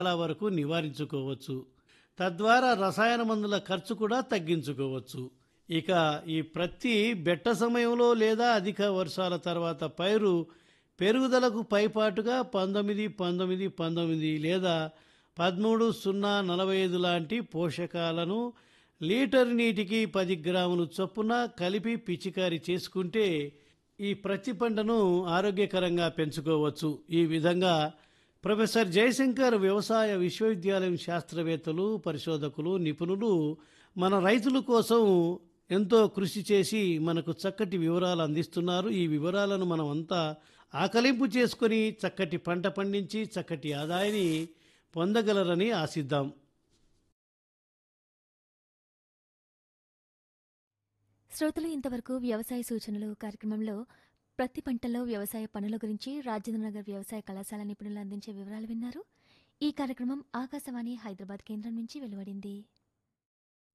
చాలా వరకు నివారించుకోవచ్చు తద్వారా రసాయన మందుల ఖర్చు కూడా తగ్గించుకోవచ్చు ఇక ఈ ప్రతి బెట్ట సమయంలో లేదా అధిక వర్షాల తర్వాత పైరు పెరుగుదలకు పైపాటుగా పంతొమ్మిది పంతొమ్మిది పంతొమ్మిది లేదా పదమూడు సున్నా నలభై ఐదు లాంటి పోషకాలను లీటర్ నీటికి పది గ్రాములు చొప్పున కలిపి పిచికారి చేసుకుంటే ఈ ప్రతి పంటను ఆరోగ్యకరంగా పెంచుకోవచ్చు ఈ విధంగా ప్రొఫెసర్ జయశంకర్ వ్యవసాయ విశ్వవిద్యాలయం శాస్త్రవేత్తలు పరిశోధకులు నిపుణులు మన రైతుల కోసం ఎంతో కృషి చేసి మనకు చక్కటి వివరాలు అందిస్తున్నారు ఈ వివరాలను మనం అంతా ఆకలింపు చేసుకొని చక్కటి పంట పండించి చక్కటి ఆదాయాన్ని పొందగలరని ఆశిద్దాం శ్రోతలు ఇంతవరకు వ్యవసాయ సూచనలు కార్యక్రమంలో ప్రతి పంటల్లో వ్యవసాయ పనుల గురించి రాజేంద్రనగర్ వ్యవసాయ కళాశాల నిపుణులు అందించే వివరాలు విన్నారు ఈ కార్యక్రమం ఆకాశవాణి హైదరాబాద్ కేంద్రం నుంచి వెలువడింది